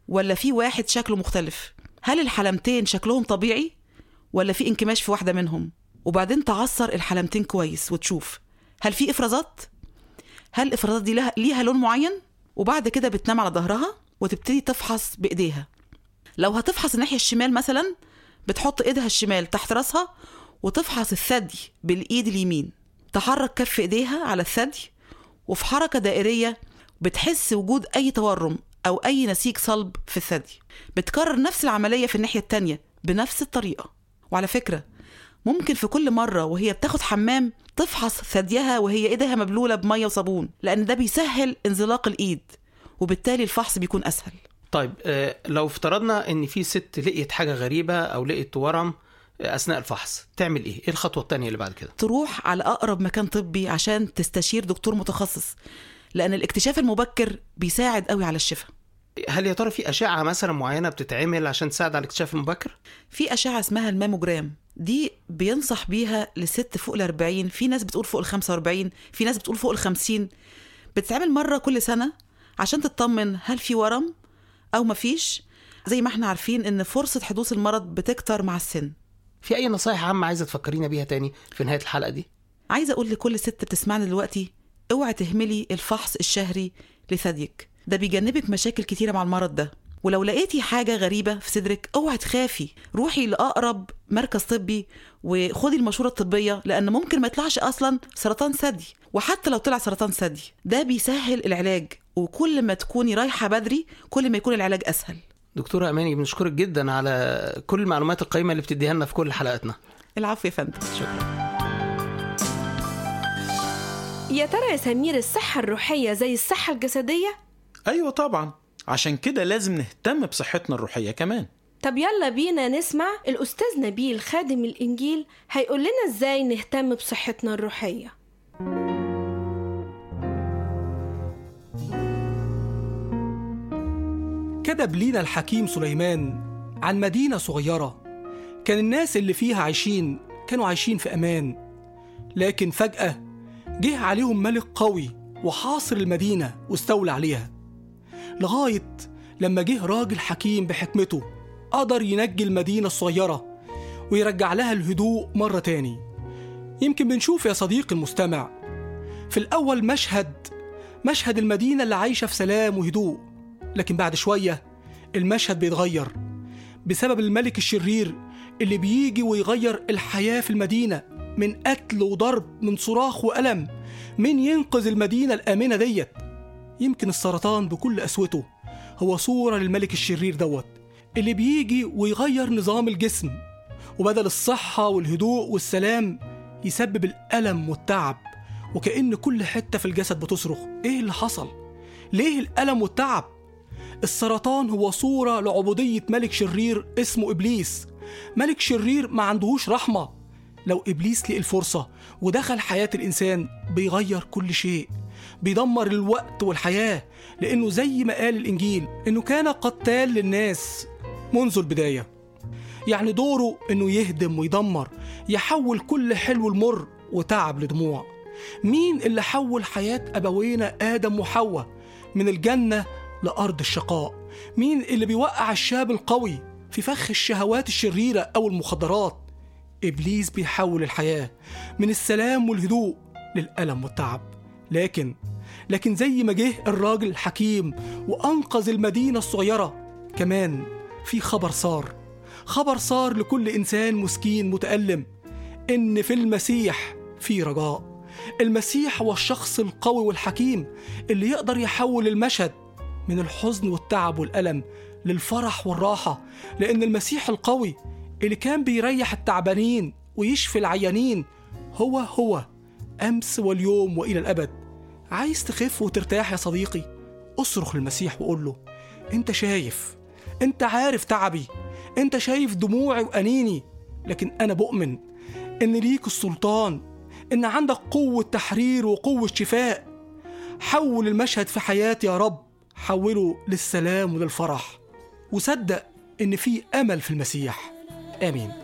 ولا في واحد شكله مختلف هل الحلمتين شكلهم طبيعي ولا في انكماش في واحدة منهم وبعدين تعصر الحلمتين كويس وتشوف هل في افرازات هل الافرازات دي لها ليها لون معين وبعد كده بتنام على ظهرها وتبتدي تفحص بايديها لو هتفحص الناحية الشمال مثلا بتحط ايدها الشمال تحت راسها وتفحص الثدي بالايد اليمين تحرك كف ايديها على الثدي وفي حركة دائرية بتحس وجود اي تورم او اي نسيج صلب في الثدي بتكرر نفس العملية في الناحية التانية بنفس الطريقة وعلى فكرة ممكن في كل مرة وهي بتاخد حمام تفحص ثديها وهي ايدها مبلولة بمية وصابون لان ده بيسهل انزلاق الايد وبالتالي الفحص بيكون اسهل طيب آه، لو افترضنا ان في ست لقيت حاجه غريبه او لقيت ورم آه، اثناء الفحص تعمل ايه ايه الخطوه الثانيه اللي بعد كده تروح على أقرب مكان طبي عشان تستشير دكتور متخصص لأن الاكتشاف المبكر بيساعد قوي على الشفاء هل يا ترى في اشعه مثلا معينه بتتعمل عشان تساعد على الاكتشاف المبكر في أشعة اسمها الماموجرام دي بينصح بيها لست فوق ال 40 في ناس بتقول فوق ال 45 في ناس بتقول فوق ال 50 بتتعمل مرة كل سنة عشان تطمن هل في ورم أو مفيش زي ما احنا عارفين إن فرصة حدوث المرض بتكتر مع السن في اي نصايح عامه عايزه تفكرينا بيها تاني في نهايه الحلقه دي عايزة أقول لكل ست بتسمعنا دلوقتي اوعي تهملي الفحص الشهري لثديك ده بيجنبك مشاكل كتيرة مع المرض ده ولو لقيتي حاجة غريبة في صدرك اوعي تخافي روحي لأقرب مركز طبي وخدي المشورة الطبية لأن ممكن ما يطلعش أصلا سرطان ثدي وحتى لو طلع سرطان ثدي ده بيسهل العلاج وكل ما تكوني رايحة بدري كل ما يكون العلاج أسهل دكتورة أماني بنشكرك جدا على كل المعلومات القيمة اللي بتديها لنا في كل حلقاتنا العفو يا فندم شكرا يا ترى يا سمير الصحة الروحية زي الصحة الجسدية؟ أيوة طبعا عشان كده لازم نهتم بصحتنا الروحية كمان طب يلا بينا نسمع الأستاذ نبيل خادم الإنجيل هيقول لنا إزاي نهتم بصحتنا الروحية كتب لينا الحكيم سليمان عن مدينة صغيرة كان الناس اللي فيها عايشين كانوا عايشين في أمان لكن فجأة جه عليهم ملك قوي وحاصر المدينة واستولى عليها لغاية لما جه راجل حكيم بحكمته قدر ينجي المدينة الصغيرة ويرجع لها الهدوء مرة تاني يمكن بنشوف يا صديقي المستمع في الأول مشهد مشهد المدينة اللي عايشة في سلام وهدوء لكن بعد شوية المشهد بيتغير بسبب الملك الشرير اللي بيجي ويغير الحياة في المدينة من قتل وضرب من صراخ وألم من ينقذ المدينة الآمنة ديت يمكن السرطان بكل قسوته هو صورة للملك الشرير دوت اللي بيجي ويغير نظام الجسم وبدل الصحة والهدوء والسلام يسبب الألم والتعب وكأن كل حتة في الجسد بتصرخ إيه اللي حصل؟ ليه الألم والتعب؟ السرطان هو صورة لعبودية ملك شرير اسمه إبليس ملك شرير ما عندهوش رحمة لو إبليس لقي الفرصة ودخل حياة الإنسان بيغير كل شيء بيدمر الوقت والحياة لأنه زي ما قال الإنجيل إنه كان قتال للناس منذ البداية يعني دوره إنه يهدم ويدمر يحول كل حلو المر وتعب لدموع مين اللي حول حياة أبوينا آدم وحواء من الجنة لأرض الشقاء مين اللي بيوقع الشاب القوي في فخ الشهوات الشريرة أو المخدرات إبليس بيحول الحياة من السلام والهدوء للألم والتعب لكن لكن زي ما جه الراجل الحكيم وأنقذ المدينة الصغيرة كمان في خبر صار خبر صار لكل إنسان مسكين متألم إن في المسيح في رجاء المسيح هو الشخص القوي والحكيم اللي يقدر يحول المشهد من الحزن والتعب والألم للفرح والراحة لأن المسيح القوي اللي كان بيريح التعبانين ويشفي العيانين هو هو أمس واليوم وإلى الأبد عايز تخف وترتاح يا صديقي اصرخ للمسيح وقول له انت شايف انت عارف تعبي انت شايف دموعي وأنيني لكن أنا بؤمن إن ليك السلطان إن عندك قوة تحرير وقوة شفاء حول المشهد في حياتي يا رب حوله للسلام وللفرح وصدق إن في أمل في المسيح آمين